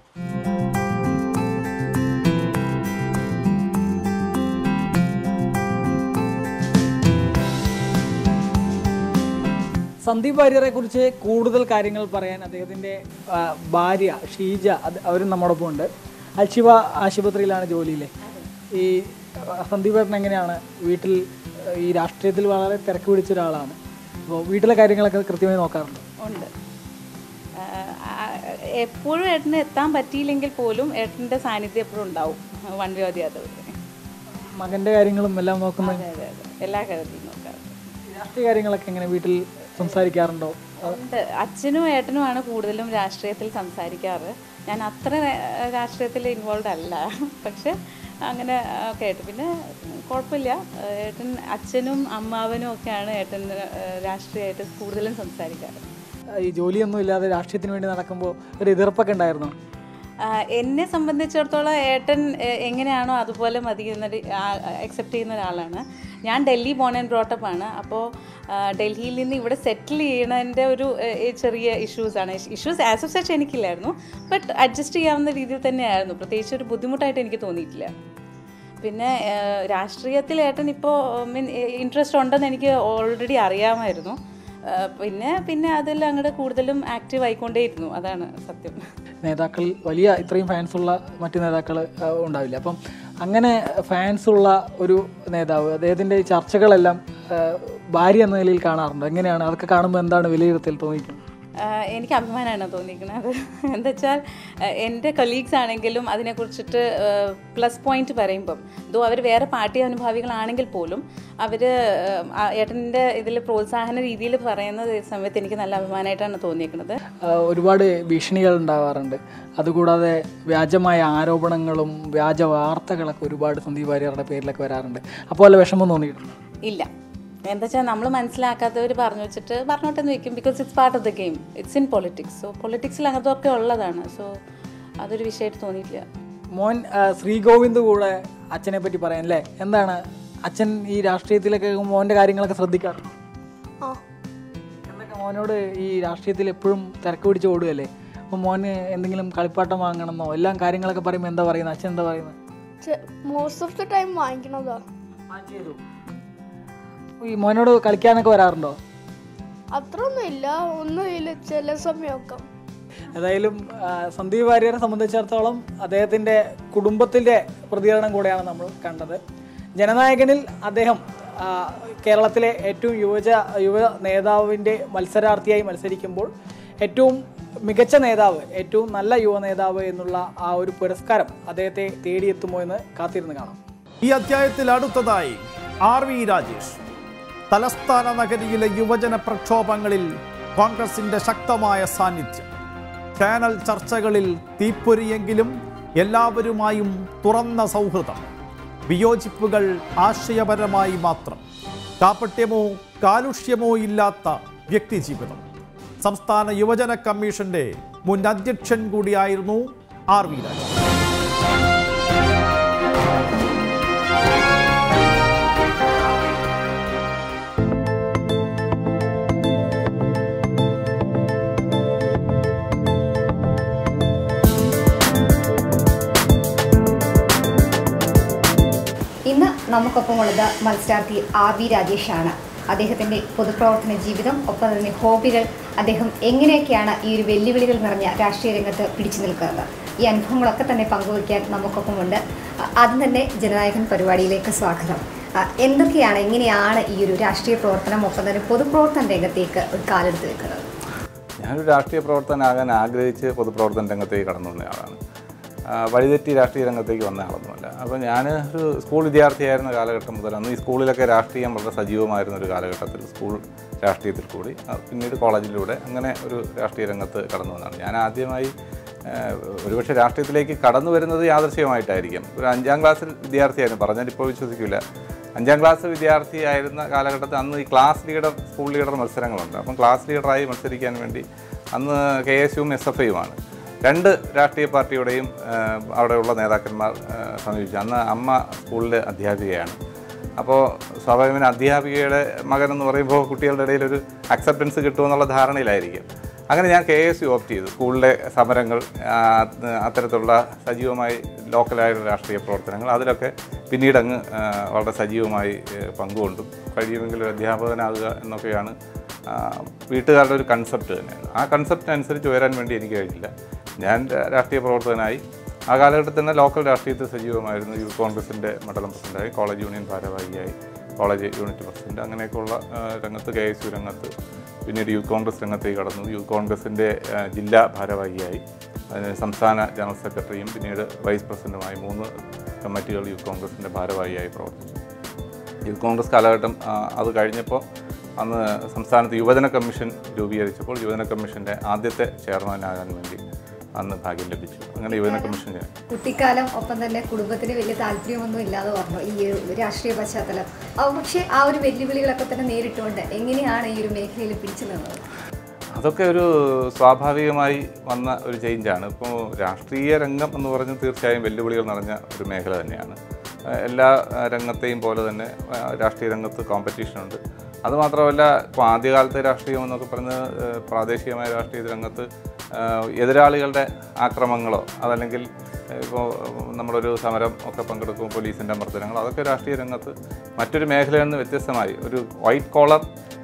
സന്ദീപ് വാര്യരെ കുറിച്ച് കൂടുതൽ കാര്യങ്ങൾ പറയാൻ അദ്ദേഹത്തിൻ്റെ ആ, ഭാര്യ ഷീജ അത് അവരും നമ്മോടൊപ്പം ഉണ്ട് അൽഷിവ ആശുപത്രിയിലാണ് ജോലിയിലെ ഈ ആ, സന്ദീപ് ഏട്ടൻ എങ്ങനെയാണ് വീട്ടിൽ ആ, ഈ രാഷ്ട്രീയത്തിൽ വളരെ തിരക്ക് പിടിച്ച ഒരാളാണ് അപ്പോൾ വീട്ടിലെ കാര്യങ്ങളൊക്കെ കൃത്യമായി നോക്കാറുണ്ട് ഉണ്ട് ആ, ആ, എപ്പോഴും ഏട്ടന് എത്താൻ പറ്റിയില്ലെങ്കിൽ പോലും ഏട്ടൻ്റെ സാന്നിധ്യം എപ്പോഴും ഉണ്ടാവും വൺ വേ ഓർ അതർ മകൻ്റെ കാര്യങ്ങളും എല്ലാം നോക്കുന്ന അതെ അതെ അതെ എല്ലാ കാര്യത്തിലും നോക്കാറുണ്ട് രാഷ്ട്രീയ കാര്യങ്ങളൊക്കെ എങ്ങനെ വീട്ടിൽ സംസാരിക്കാറുണ്ടോ ഉണ്ട് അച്ഛനും ഏട്ടനുമാണ് കൂടുതലും രാഷ്ട്രീയത്തിൽ സംസാരിക്കാറ് ഞാൻ അത്ര ആ, രാഷ്ട്രീയത്തിൽ ഇൻവോൾവ് അല്ല പക്ഷെ അങ്ങനെ ഒക്കെ ആയിട്ട് പിന്നെ കുഴപ്പമില്ല ആ, ഏട്ടൻ അച്ഛനും അമ്മാവനും ഒക്കെയാണ് ഏട്ടൻ ആ, രാഷ്ട്രീയമായിട്ട് കൂടുതലും സംസാരിക്കാറ് ഈ ജോലിയൊന്നും ഇല്ലാതെ രാഷ്ട്രീയത്തിന് വേണ്ടി നടക്കുമ്പോൾ ഒരു എതിർപ്പൊക്കെ ഉണ്ടായിരുന്നോ ആ, എന്നെ സംബന്ധിച്ചിടത്തോളം ഏട്ടൻ എ- എങ്ങനെയാണോ അതുപോലെ മതി എന്നൊരു അക്സെപ്റ്റ് ചെയ്യുന്ന ഒരാളാണ് ഞാൻ ഡൽഹി ബോൺ ആൻഡ് ബ്രോട്ടപ്പ് ആണ് അപ്പോൾ ഡൽഹിയിൽ നിന്ന് ഇവിടെ സെറ്റിൽ ചെയ്യണതിൻ്റെ ഒരു എ, എ, ചെറിയ ഇഷ്യൂസാണ് ഇഷ്യൂസ് ആസ് ഓഫ് സച്ച് എനിക്കില്ലായിരുന്നു ബട്ട് അഡ്ജസ്റ്റ് ചെയ്യാവുന്ന രീതിയിൽ തന്നെയായിരുന്നു പ്രത്യേകിച്ച് ഒരു ബുദ്ധിമുട്ടായിട്ട് എനിക്ക് തോന്നിയിട്ടില്ല പിന്നെ ആ, രാഷ്ട്രീയത്തിൽ ഏട്ടൻ ഇപ്പോൾ മീൻ ഇൻട്രസ്റ്റ് ഉണ്ടെന്ന് എനിക്ക് ഓൾറെഡി അറിയാമായിരുന്നു ആ, പിന്നെ പിന്നെ അതിൽ അങ്ങോട്ട് കൂടുതലും ആക്റ്റീവ് ആയിക്കൊണ്ടേയിരുന്നു അതാണ് സത്യം നേതാക്കളിൽ വലിയ ഇത്രയും ഫാൻസുള്ള മറ്റു നേതാക്കൾ ഉണ്ടാവില്ല അപ്പം അങ്ങനെ ഫാൻസുള്ള ഒരു നേതാവ് അദ്ദേഹത്തിൻ്റെ ചർച്ചകളെല്ലാം ആ, ഭാര്യ എന്ന നിലയിൽ കാണാറുണ്ട് എങ്ങനെയാണ് അതൊക്കെ കാണുമ്പോൾ എന്താണ് വിലയിരുത്തൽ തോന്നിക്കുന്നത് ആഹ് എനിക്ക് അഭിമാനമാണ് തോന്നിക്കുന്നത് എന്താ വെച്ചാൽ ആഹ് എൻ്റെ കൊലീഗ്സ് ആണെങ്കിലും അതിനെക്കുറിച്ചിട്ട് പ്ലസ് പോയിന്റ് പറയുമ്പം ദോ അവർ വേറെ പാർട്ടി അനുഭാവികളാണെങ്കിൽ പോലും അവർ ഏട്ടൻ്റെ ഇതിൽ പ്രോത്സാഹന രീതിയിൽ പറയുന്ന സമയത്ത് എനിക്ക് നല്ല അഭിമാനമായിട്ടാണ് തോന്നിയിരിക്കുന്നത് ആ, ഒരുപാട് ഭീഷണികൾ ഉണ്ടാവാറുണ്ട് അതുകൂടാതെ വ്യാജമായ ആരോപണങ്ങളും വ്യാജ വാർത്തകളൊക്കെ ഒരുപാട് സന്ദീപ് വാര്യരുടെ പേരിലൊക്കെ വരാറുണ്ട് അപ്പോൾ വല്ല വിഷമം തോന്നിയിട്ടുണ്ട് ഇല്ല എന്താ വെച്ചാൽ നമ്മൾ മനസ്സിലാക്കാത്തവർ പറഞ്ഞു വെച്ചിട്ട് പറഞ്ഞോട്ടെന്ന് വെക്കും because it's part of the game it's in politics so പൊളിറ്റിക്സിൽ അങ്ങനത്തെ ഒക്കെ ഉള്ളതാണ് സോ അതൊരു വിഷയമായിട്ട് തോന്നിയിട്ടില്ല മോൻ ആ, ശ്രീഗോവിന്ദ് കൂടെ അച്ഛനെ പറ്റി പറയാൻ അല്ലേ എന്താണ് അച്ഛൻ ഈ രാഷ്ട്രീയത്തിലൊക്കെ മോൻ്റെ കാര്യങ്ങളൊക്കെ ശ്രദ്ധിക്കാറുണ്ട് ആ എന്തൊക്കെ മോനോട് ഈ രാഷ്ട്രീയത്തിൽ എപ്പോഴും തിരക്ക് പിടിച്ച് ഓടുകയല്ലേ അപ്പോൾ മോന് എന്തെങ്കിലും കളിപ്പാട്ടം വാങ്ങണമെന്നോ എല്ലാം കാര്യങ്ങളൊക്കെ പറയുമ്പോൾ എന്താ പറയുന്നത് അച്ഛൻ എന്താ പറയുന്നത് മോസ്റ്റ് ഓഫ് ദ ടൈം വാങ്ങിക്കണതാ ഈ മോനോട് കളിക്കാനൊക്കെ വരാറുണ്ടോ അത്രയൊന്നും ഇല്ല ഒന്നുമില്ല ചില സമയമൊക്കെ ഏതായാലും ആ, സന്ദീപ് വാര്യരെ സംബന്ധിച്ചിടത്തോളം അദ്ദേഹത്തിൻ്റെ കുടുംബത്തിൻ്റെ പ്രതികരണം കൂടെയാണ് നമ്മൾ കണ്ടത് ജനനായകനിൽ അദ്ദേഹം ആ, കേരളത്തിലെ ഏറ്റവും യുവജ യുവ നേതാവിൻ്റെ മത്സരാർത്ഥിയായി മത്സരിക്കുമ്പോൾ ഏറ്റവും മികച്ച നേതാവ് ഏറ്റവും നല്ല യുവ നേതാവ് എന്നുള്ള ആ ഒരു പുരസ്കാരം അദ്ദേഹത്തെ തേടിയെത്തുമോ എന്ന് കാത്തിരുന്ന് കാണാം ഈ അധ്യായത്തിൽ അടുത്തതായി ആർ വി രാജേഷ് തലസ്ഥാന നഗരിയിലെ യുവജന പ്രക്ഷോഭങ്ങളിൽ കോൺഗ്രസിന്റെ ശക്തമായ സാന്നിധ്യം ചാനൽ ചർച്ചകളിൽ തീപ്പൊരിയെങ്കിലും എല്ലാവരുമായും തുറന്ന സൗഹൃദം വിയോജിപ്പുകൾ ആശയപരമായി മാത്രം കാപട്യമോ കാലുഷ്യമോ ഇല്ലാത്ത വ്യക്തിജീവിതം സംസ്ഥാന യുവജന കമ്മീഷന്റെ മുൻ അധ്യക്ഷൻ കൂടിയായിരുന്നു ആർ വി രാജേഷ് ഇന്ന് നമുക്കൊപ്പമുള്ളത് മത്സരാർത്ഥി ആർ വി രാജേഷാണ് അദ്ദേഹത്തിൻ്റെ പൊതുപ്രവർത്തന ജീവിതം ഒപ്പം തന്നെ ഹോബികൾ അദ്ദേഹം എങ്ങനെയൊക്കെയാണ് ഈ ഒരു വെല്ലുവിളികൾ നിറഞ്ഞ രാഷ്ട്രീയ രംഗത്ത് പിടിച്ചു നിൽക്കുന്നത് ഈ അനുഭവങ്ങളൊക്കെ തന്നെ പങ്കുവയ്ക്കാൻ നമുക്കൊപ്പമുണ്ട് അ- ആദ്യം തന്നെ ജനനായകൻ പരിപാടിയിലേക്ക് സ്വാഗതം അ, എന്തൊക്കെയാണ് എങ്ങനെയാണ് ഈ ഒരു രാഷ്ട്രീയ പ്രവർത്തനം ഒപ്പം തന്നെ പൊതുപ്രവർത്തന രംഗത്തേക്ക് ഒരു കാലെടുത്ത് വെക്കുന്നത് ഞാനൊരു രാഷ്ട്രീയ പ്രവർത്തനാകാൻ ആഗ്രഹിച്ച് പൊതുപ്രവർത്തന രംഗത്തേക്ക് കടന്നു വന്ന ആളാണ് ആ, വഴിതെറ്റി രാഷ്ട്രീയ രംഗത്തേക്ക് വന്ന ആളൊന്നുമല്ല അപ്പോൾ ഞാൻ ഒരു സ്കൂൾ വിദ്യാർത്ഥിയായിരുന്ന കാലഘട്ടം മുതൽ അന്ന് ഈ സ്കൂളിലൊക്കെ രാഷ്ട്രീയം വളരെ സജീവമായിരുന്ന ഒരു കാലഘട്ടത്തിൽ സ്കൂൾ രാഷ്ട്രീയത്തിൽ കൂടി ആ, പിന്നീട് കോളേജിലൂടെ അങ്ങനെ ഒരു രാഷ്ട്രീയ രംഗത്ത് കടന്നു വന്നതാണ് ഞാൻ ആദ്യമായി ആ, ഒരുപക്ഷെ രാഷ്ട്രീയത്തിലേക്ക് കടന്നു വരുന്നത് യാദൃശ്യമായിട്ടായിരിക്കും ഒരു അഞ്ചാം ക്ലാസ്സിൽ വിദ്യാർത്ഥിയായിരുന്നു പറഞ്ഞാൽ ഇപ്പോൾ വിശ്വസിക്കില്ല അഞ്ചാം ക്ലാസ് വിദ്യാർത്ഥിയായിരുന്ന കാലഘട്ടത്തിൽ അന്ന് ഈ ക്ലാസ് ലീഡർ സ്കൂൾ ലീഡർ മത്സരങ്ങളുണ്ട് അപ്പം ക്ലാസ് ലീഡറായി മത്സരിക്കാൻ വേണ്ടി അന്ന് കെ എസ് യുവും എസ് എഫ് ഐയുമാണ് രണ്ട് രാഷ്ട്രീയ പാർട്ടിയുടെയും ആ, അവിടെയുള്ള നേതാക്കന്മാർ ആ, സമീപിച്ചു അന്ന് അമ്മ സ്കൂളിലെ അധ്യാപികയാണ് അപ്പോൾ സ്വാഭാവികമായി അധ്യാപികയുടെ മകൻ എന്ന് പറയുമ്പോൾ കുട്ടികളുടെ ഇടയിൽ ഒരു അക്സെപ്റ്റൻസ് കിട്ടുമെന്നുള്ള ധാരണയിലായിരിക്കും അങ്ങനെ ഞാൻ കെ എസ് യു ഓപ്റ്റ് ചെയ്തു സ്കൂളിലെ സമരങ്ങൾ ആ, അത്തരത്തിലുള്ള സജീവമായി ലോക്കലായ രാഷ്ട്രീയ പ്രവർത്തനങ്ങൾ അതിലൊക്കെ പിന്നീട് അങ്ങ് ആ, വളരെ സജീവമായി ഏ, പങ്കുകൊണ്ടും കഴിയുമെങ്കിൽ ഒരു അധ്യാപകനാകുക എന്നൊക്കെയാണ് ആ, വീട്ടുകാരുടെ ഒരു കൺസെപ്റ്റ് തന്നെയാണ് ആ കൺസെപ്റ്റിനനുസരിച്ച് ഉയരാൻ വേണ്ടി എനിക്ക് കഴിഞ്ഞില്ല ഞാൻ രാ- രാഷ്ട്രീയ പ്രവർത്തകനായി ആ കാലഘട്ടത്തിൽ തന്നെ ലോക്കൽ രാഷ്ട്രീയത്തിൽ സജീവമായിരുന്നു യൂത്ത് കോൺഗ്രസിൻ്റെ മണ്ഡലം പ്രസിഡന്റായി കോളേജ് യൂണിയൻ ഭാരവാഹിയായി കോളേജ് യൂണിറ്റ് പ്രസിഡന്റ് അങ്ങനെയൊക്കെയുള്ള ആ, രംഗത്ത് കെ എസ് യു രംഗത്ത് പിന്നീട് യൂത്ത് കോൺഗ്രസ് രംഗത്തേക്ക് കടന്നു യൂത്ത് കോൺഗ്രസിൻ്റെ ആ, ജില്ലാ ഭാരവാഹിയായി അതിന് സംസ്ഥാന ജനറൽ സെക്രട്ടറിയും പിന്നീട് വൈസ് പ്രസിഡന്റുമായി മൂന്ന് കമ്മിറ്റികൾ യൂത്ത് കോൺഗ്രസിൻ്റെ ഭാരവാഹിയായി പ്രവർത്തിച്ചു യൂത്ത് കോൺഗ്രസ് കാലഘട്ടം ആ, അത് കഴിഞ്ഞപ്പോൾ അന്ന് സംസ്ഥാനത്ത് യുവജന കമ്മീഷൻ രൂപീകരിച്ചപ്പോൾ യുവജന കമ്മീഷൻ്റെ ആദ്യത്തെ ചെയർമാനാകാൻ വേണ്ടി അന്ന് ഭാഗ്യം ലഭിച്ചു അങ്ങനെ യുവജന കമ്മീഷൻ ചെയർ കുട്ടിക്കാലം ഒപ്പം തന്നെ കുടുംബത്തിന് വലിയ താല്പര്യമൊന്നും ഇല്ലാതെ പറഞ്ഞു ഈ ഒരു രാഷ്ട്രീയ പശ്ചാത്തലം അപ്പോൾ പക്ഷേ ആ ഒരു വെല്ലുവിളികളൊക്കെ തന്നെ നേരിട്ടുകൊണ്ട് എങ്ങനെയാണ് ഈ ഒരു മേഖലയിൽ പിടിച്ചു നിന്നത് അതൊക്കെ ഒരു സ്വാഭാവികമായി വന്ന ഒരു ചേഞ്ചാണ് ഇപ്പോൾ രാഷ്ട്രീയ രംഗം എന്ന് പറഞ്ഞ് തീർച്ചയായും വെല്ലുവിളികൾ നിറഞ്ഞ ഒരു മേഖല തന്നെയാണ് ആ, എല്ലാ ആ, രംഗത്തെയും പോലെ തന്നെ ആ, രാഷ്ട്രീയ രംഗത്ത് കോമ്പറ്റീഷനുണ്ട് അതുമാത്രമല്ല ഇപ്പോൾ ആദ്യകാലത്തെ രാഷ്ട്രീയം എന്നൊക്കെ പറഞ്ഞ് ആ, പ്രാദേശികമായ രാഷ്ട്രീയ രംഗത്ത് ആ, എതിരാളികളുടെ ആക്രമങ്ങളോ അതല്ലെങ്കിൽ ഇപ്പോൾ നമ്മളൊരു സമരം ഒക്കെ പങ്കെടുക്കുമ്പോൾ പോലീസിൻ്റെ മർദ്ദനങ്ങൾ അതൊക്കെ രാഷ്ട്രീയ രംഗത്ത് മറ്റൊരു മേഖലയിൽ നിന്ന് വ്യത്യസ്തമായി ഒരു വൈറ്റ് കോളർ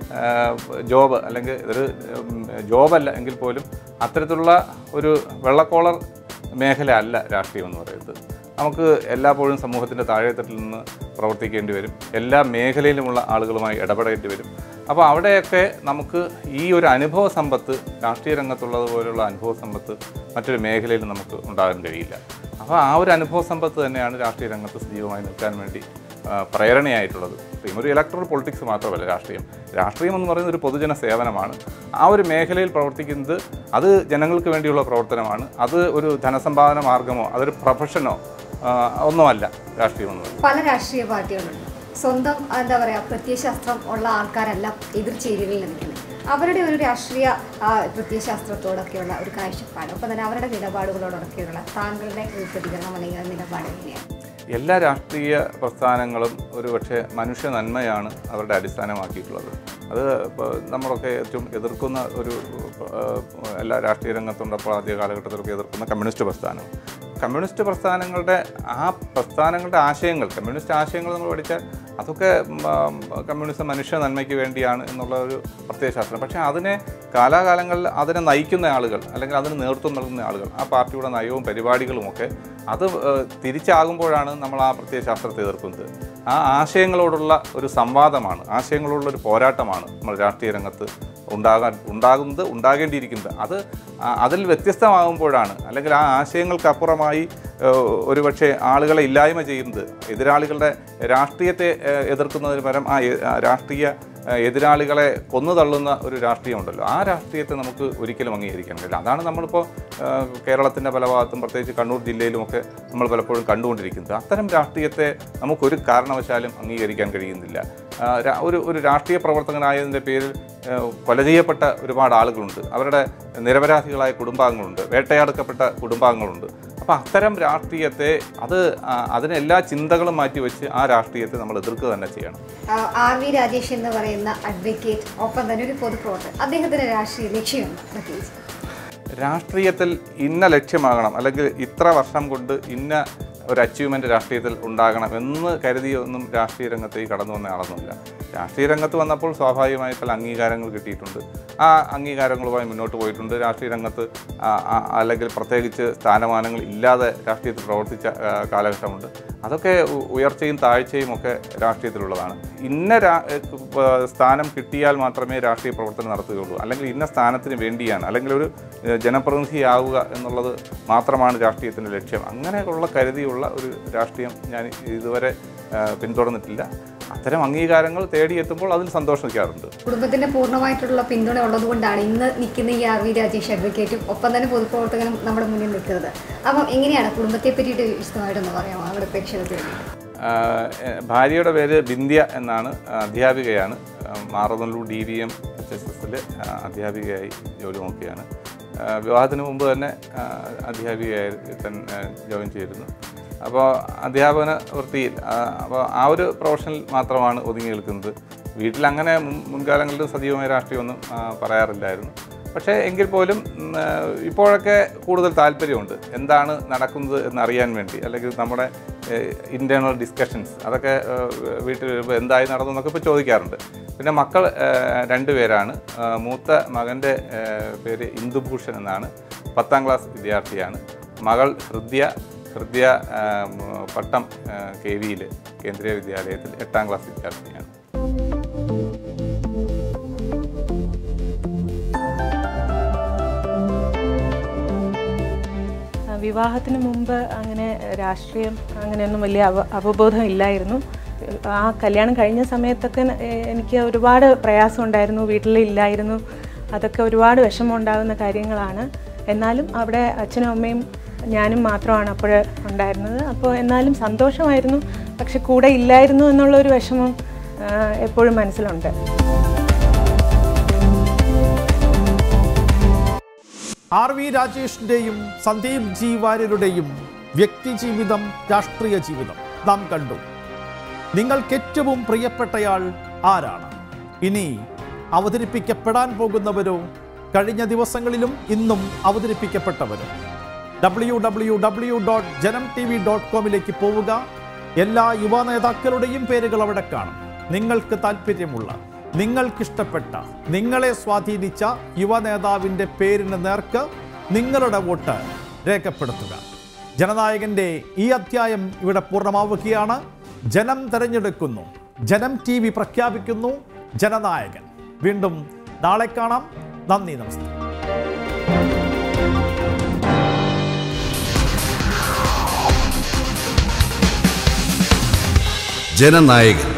ജോബ് അല്ലെങ്കിൽ ഇതൊരു ഉം, ജോബല്ല എങ്കിൽ പോലും അത്തരത്തിലുള്ള ഒരു വെള്ളക്കോളർ മേഖല അല്ല രാഷ്ട്രീയം എന്ന് പറയുന്നത് നമുക്ക് എല്ലായ്പ്പോഴും സമൂഹത്തിൻ്റെ താഴെത്തട്ടിൽ നിന്ന് പ്രവർത്തിക്കേണ്ടി വരും എല്ലാ മേഖലയിലുമുള്ള ആളുകളുമായി ഇടപെടേണ്ടി വരും അപ്പോൾ അവിടെയൊക്കെ നമുക്ക് ഈ ഒരു അനുഭവ സമ്പത്ത് രാഷ്ട്രീയ രംഗത്തുള്ളതുപോലുള്ള അനുഭവ സമ്പത്ത് മറ്റൊരു മേഖലയിൽ നമുക്ക് ഉണ്ടാകാൻ കഴിയില്ല അപ്പോൾ ആ ഒരു അനുഭവ സമ്പത്ത് തന്നെയാണ് രാഷ്ട്രീയ രംഗത്ത് സജീവമായി നിൽക്കാൻ വേണ്ടി ആ, പ്രേരണയായിട്ടുള്ളത് ഇപ്പം ഒരു ഇലക്ട്രൽ പൊളിറ്റിക്സ് മാത്രമല്ല രാഷ്ട്രീയം രാഷ്ട്രീയം എന്ന് പറയുന്നത് ഒരു പൊതുജന സേവനമാണ് ആ ഒരു മേഖലയിൽ പ്രവർത്തിക്കുന്നത് അത് ജനങ്ങൾക്ക് വേണ്ടിയുള്ള പ്രവർത്തനമാണ് അത് ഒരു ധനസമ്പാദന മാർഗമോ അതൊരു പ്രൊഫഷനോ ആ, ഒന്നുമല്ല രാഷ്ട്രീയം എന്ന് പറയുന്നത് പല രാഷ്ട്രീയ പാർട്ടികളുണ്ട് സ്വന്തം എന്താ പറയുക പ്രത്യയശാസ്ത്രം ഉള്ള ആൾക്കാരെല്ലാം എതിർചേരികളിൽ നിൽക്കുന്നത് അവരുടെ ഒരു രാഷ്ട്രീയ ആ, പ്രത്യയശാസ്ത്രത്തോടൊക്കെയുള്ള ഒരു കാഴ്ചപ്പാട് ഒപ്പം തന്നെ അവരുടെ നിലപാടുകളോടൊക്കെയുള്ള താങ്കളുടെ ഒരു പ്രതികരണം അല്ലെങ്കിൽ നിലപാട് എങ്ങനെയാണ് എല്ലാ രാഷ്ട്രീയ പ്രസ്ഥാനങ്ങളും ഒരു പക്ഷേ മനുഷ്യ നന്മയാണ് അവരുടെ അടിസ്ഥാനമാക്കിയിട്ടുള്ളത് അത് ഇപ്പോൾ നമ്മളൊക്കെ ഏറ്റവും എതിർക്കുന്ന ഒരു ആ, എല്ലാ രാഷ്ട്രീയ രംഗത്തുണ്ടപ്പോൾ ആദ്യ കാലഘട്ടത്തിലൊക്കെ എതിർക്കുന്ന കമ്മ്യൂണിസ്റ്റ് പ്രസ്ഥാനം കമ്മ്യൂണിസ്റ്റ് പ്രസ്ഥാനങ്ങളുടെ ആ പ്രസ്ഥാനങ്ങളുടെ ആശയങ്ങൾ കമ്മ്യൂണിസ്റ്റ് ആശയങ്ങൾ നമ്മൾ പഠിച്ചാൽ അതൊക്കെ ഉം, ആ, കമ്മ്യൂണിസം മനുഷ്യ നന്മയ്ക്ക് വേണ്ടിയാണ് എന്നുള്ള ഒരു പ്രത്യയശാസ്ത്രം പക്ഷേ അതിനെ കാലാകാലങ്ങളിൽ അതിനെ നയിക്കുന്ന ആളുകൾ അല്ലെങ്കിൽ അതിന് നേതൃത്വം നൽകുന്ന ആളുകൾ ആ പാർട്ടിയുടെ നയവും പരിപാടികളുമൊക്കെ അത് ഏഹ്, തിരിച്ചാകുമ്പോഴാണ് നമ്മൾ ആ പ്രത്യയശാസ്ത്രത്തെ എതിർക്കുന്നത് ആ ആശയങ്ങളോടുള്ള ഒരു സംവാദമാണ് ആശയങ്ങളോടുള്ള ഒരു പോരാട്ടമാണ് നമ്മൾ രാഷ്ട്രീയ രംഗത്ത് ഉണ്ടാകാൻ ഉണ്ടാകുന്നത് ഉണ്ടാകേണ്ടിയിരിക്കുന്നത് അത് ആ- അതിൽ വ്യത്യസ്തമാകുമ്പോഴാണ് അല്ലെങ്കിൽ ആ ആശയങ്ങൾക്കപ്പുറമായി ഏഹ്, ഒരുപക്ഷെ ആളുകളെ ഇല്ലായ്മ ചെയ്യുന്നത് എതിരാളികളുടെ രാഷ്ട്രീയത്തെ ഏഹ്, എതിർക്കുന്നതിന് പകരം ആ എ- ആ രാഷ്ട്രീയ ഏഹ്, എതിരാളികളെ കൊന്നു തള്ളുന്ന ഒരു രാഷ്ട്രീയമുണ്ടല്ലോ ആ രാഷ്ട്രീയത്തെ നമുക്ക് ഒരിക്കലും അംഗീകരിക്കാൻ കഴിയില്ല അതാണ് നമ്മളിപ്പോൾ ഏഹ്, കേരളത്തിൻ്റെ പല ഭാഗത്തും പ്രത്യേകിച്ച് കണ്ണൂർ ജില്ലയിലുമൊക്കെ നമ്മൾ പലപ്പോഴും കണ്ടുകൊണ്ടിരിക്കുന്നത് അത്തരം രാഷ്ട്രീയത്തെ നമുക്കൊരു കാരണവശാലും അംഗീകരിക്കാൻ കഴിയുന്നില്ല ആ, രാ- ഒരു ഒരു രാഷ്ട്രീയ പ്രവർത്തകനായതിൻ്റെ പേരിൽ ഏഹ്, കൊല ചെയ്യപ്പെട്ട ഒരുപാട് ആളുകളുണ്ട് അവരുടെ നിരപരാധികളായ കുടുംബാംഗങ്ങളുണ്ട് വേട്ടയാടക്കപ്പെട്ട കുടുംബാംഗങ്ങളുണ്ട് അപ്പോൾ അത്തരം രാഷ്ട്രീയത്തെ അത് ആ, അതിന് എല്ലാ ചിന്തകളും മാറ്റിവെച്ച് ആ രാഷ്ട്രീയത്തെ നമ്മൾ എതിർക്കുക തന്നെ ചെയ്യണം ആ, ആർ വി രാജേഷ് എന്ന് പറയുന്ന അഡ്വക്കേറ്റ് ഒപ്പം തന്നെ ഒരു പൊതുപ്രവർത്തകൻ അദ്ദേഹത്തിന്റെ രാഷ്ട്രീയ ലക്ഷ്യമുണ്ട് പ്രത്യേകിച്ച് രാഷ്ട്രീയത്തിൽ ഇന്ന ലക്ഷ്യമാകണം അല്ലെങ്കിൽ ഇത്ര വർഷം കൊണ്ട് ഇന്ന ഒരു അച്ചീവ്മെൻറ്റ് രാഷ്ട്രീയത്തിൽ ഉണ്ടാകണം എന്ന് കരുതിയൊന്നും രാഷ്ട്രീയ രംഗത്തേക്ക് കടന്നു വന്ന ആളൊന്നുമില്ല രാഷ്ട്രീയ രംഗത്ത് വന്നപ്പോൾ സ്വാഭാവികമായി പല അംഗീകാരങ്ങൾ കിട്ടിയിട്ടുണ്ട് ആ അംഗീകാരങ്ങളുമായി മുന്നോട്ട് പോയിട്ടുണ്ട് രാഷ്ട്രീയ രംഗത്ത് ആ, ആ, അല്ലെങ്കിൽ പ്രത്യേകിച്ച് സ്ഥാനമാനങ്ങൾ ഇല്ലാതെ രാഷ്ട്രീയത്തിൽ പ്രവർത്തിച്ച ആ, കാലഘട്ടമുണ്ട് അതൊക്കെ ഉ- ഉയർച്ചയും താഴ്ചയും ഒക്കെ രാഷ്ട്രീയത്തിലുള്ളതാണ് ഇന്ന രാ ഏഹ് സ്ഥാനം കിട്ടിയാൽ മാത്രമേ രാഷ്ട്രീയ പ്രവർത്തനം നടത്തുകയുള്ളൂ അല്ലെങ്കിൽ ഇന്ന സ്ഥാനത്തിന് വേണ്ടിയാണ് അല്ലെങ്കിൽ ഒരു ഏഹ് ജനപ്രതിനിധിയാവുക എന്നുള്ളത് മാത്രമാണ് രാഷ്ട്രീയത്തിൻ്റെ ലക്ഷ്യം അങ്ങനെയുള്ള കരുതിയുള്ള ഒരു രാഷ്ട്രീയം ഞാൻ ഇതുവരെ ഏഹ് പിന്തുടർന്നിട്ടില്ല അത്തരം അംഗീകാരങ്ങൾ തേടിയെത്തുമ്പോൾ അതിൽ സന്തോഷിക്കാറുണ്ട് കുടുംബത്തിന്റെ പൂർണ്ണമായിട്ടുള്ള പിന്തുണ ഉള്ളതുകൊണ്ടാണ് ഇന്ന് നിൽക്കുന്ന ഈ ആർ വി രാജേഷ് അഡ്വക്കേറ്റും ഒപ്പം തന്നെ പൊതുപ്രവർത്തകനും നമ്മുടെ മുന്നിൽ നിൽക്കുന്നത് അപ്പം എങ്ങനെയാണ് കുടുംബത്തെ പറ്റിയിട്ട് വിശദമായിട്ടൊന്ന് പറയാമോ നമ്മുടെ പ്രേക്ഷകർക്ക് വേണ്ടി ആഹ് എ- ഭാര്യയുടെ പേര് ബിന്ധ്യ എന്നാണ് ആഹ് അധ്യാപികയാണ് ആഹ് Maranallur D V M H S എസിൽ അധ്യാപികയായി ജോലി നോക്കിയാണ് ആഹ് വിവാഹത്തിന് മുമ്പ് തന്നെ ആഹ് അധ്യാപികയായി തന്നെ ആഹ് ജോയിൻ ചെയ്തിരുന്നു അപ്പോൾ അധ്യാപന വൃത്തിയിൽ ആഹ് അപ്പോൾ ആ ഒരു പ്രൊഫഷനിൽ മാത്രമാണ് ഒതുങ്ങി നിൽക്കുന്നത് വീട്ടിൽ അങ്ങനെ മുൻ മുൻകാലങ്ങളിൽ സജീവമായ രാഷ്ട്രീയമൊന്നും ആഹ് പറയാറില്ലായിരുന്നു പക്ഷേ എങ്കിൽ പോലും ഉം, ആ, ഇപ്പോഴൊക്കെ കൂടുതൽ താല്പര്യമുണ്ട് എന്താണ് നടക്കുന്നത് എന്നറിയാൻ വേണ്ടി അല്ലെങ്കിൽ നമ്മുടെ ഇൻറ്റേർണൽ ഡിസ്കഷൻസ് അതൊക്കെ ആ, വീട്ടിൽ വരുമ്പോൾ എന്തായി നടന്നു എന്നൊക്കെ ഇപ്പോൾ ചോദിക്കാറുണ്ട് പിന്നെ മക്കൾ ആ, രണ്ടുപേരാണ് ആ, മൂത്ത മകൻ്റെ ആ, പേര് ഇന്ദുഭൂഷൺ എന്നാണ് പത്താം ക്ലാസ് വിദ്യാർത്ഥിയാണ് മകൾ ഹൃദ്യ ഹൃദ്യ ആ, ഉം, പട്ടം കെ വിയിൽ കേന്ദ്രീയ വിദ്യാലയത്തിൽ എട്ടാം ക്ലാസ് വിദ്യാർത്ഥിയാണ് ആ, വിവാഹത്തിന് മുമ്പ് അങ്ങനെ രാഷ്ട്രീയം അങ്ങനെയൊന്നും വലിയ അവ അവബോധം ഇല്ലായിരുന്നു ആ കല്യാണം കഴിഞ്ഞ സമയത്തൊക്കെ എ- എനിക്ക് ഒരുപാട് പ്രയാസം ഉണ്ടായിരുന്നു വീട്ടിലില്ലായിരുന്നു അതൊക്കെ ഒരുപാട് വിഷമം ഉണ്ടാകുന്ന കാര്യങ്ങളാണ് എന്നാലും അവിടെ അച്ഛനും അമ്മയും ഞാനും മാത്രമാണ് അപ്പോൾ ഉണ്ടായിരുന്നത് അപ്പോൾ എന്നാലും സന്തോഷമായിരുന്നു പക്ഷെ കൂടെ ഇല്ലായിരുന്നു എന്നുള്ള ഒരു വിഷമം ആ, എപ്പോഴും മനസ്സിലുണ്ട് ആർ വി രാജേഷിന്റെയും സന്ദീപ് ജി വാര്യരുടെയും വ്യക്തിജീവിതം രാഷ്ട്രീയ ജീവിതം നാം കണ്ടു നിങ്ങൾക്ക് ഏറ്റവും പ്രിയപ്പെട്ടയാൾ ആരാണ് ഇനി അവതരിപ്പിക്കപ്പെടാൻ പോകുന്നവരോ കഴിഞ്ഞ ദിവസങ്ങളിലും ഇന്നും അവതരിപ്പിക്കപ്പെട്ടവരോ W W W dot Janam T V dot കോമിലേക്ക് പോവുക എല്ലാ യുവ നേതാക്കളുടെയും പേരുകൾ അവിടെ കാണും നിങ്ങൾക്ക് താല്പര്യമുള്ള നിങ്ങൾക്കിഷ്ടപ്പെട്ട നിങ്ങളെ സ്വാധീനിച്ച യുവ നേതാവിൻ്റെ പേരിന് നേർക്ക് നിങ്ങളുടെ വോട്ട് രേഖപ്പെടുത്തുക ജനനായകന്റെ ഈ അധ്യായം ഇവിടെ പൂർണ്ണമാവുകയാണ് ജനം തെരഞ്ഞെടുക്കുന്നു ജനം ടി വി പ്രഖ്യാപിക്കുന്നു ജനനായകൻ വീണ്ടും നാളെ കാണാം നന്ദി നമസ്കാരം ജനനായകൻ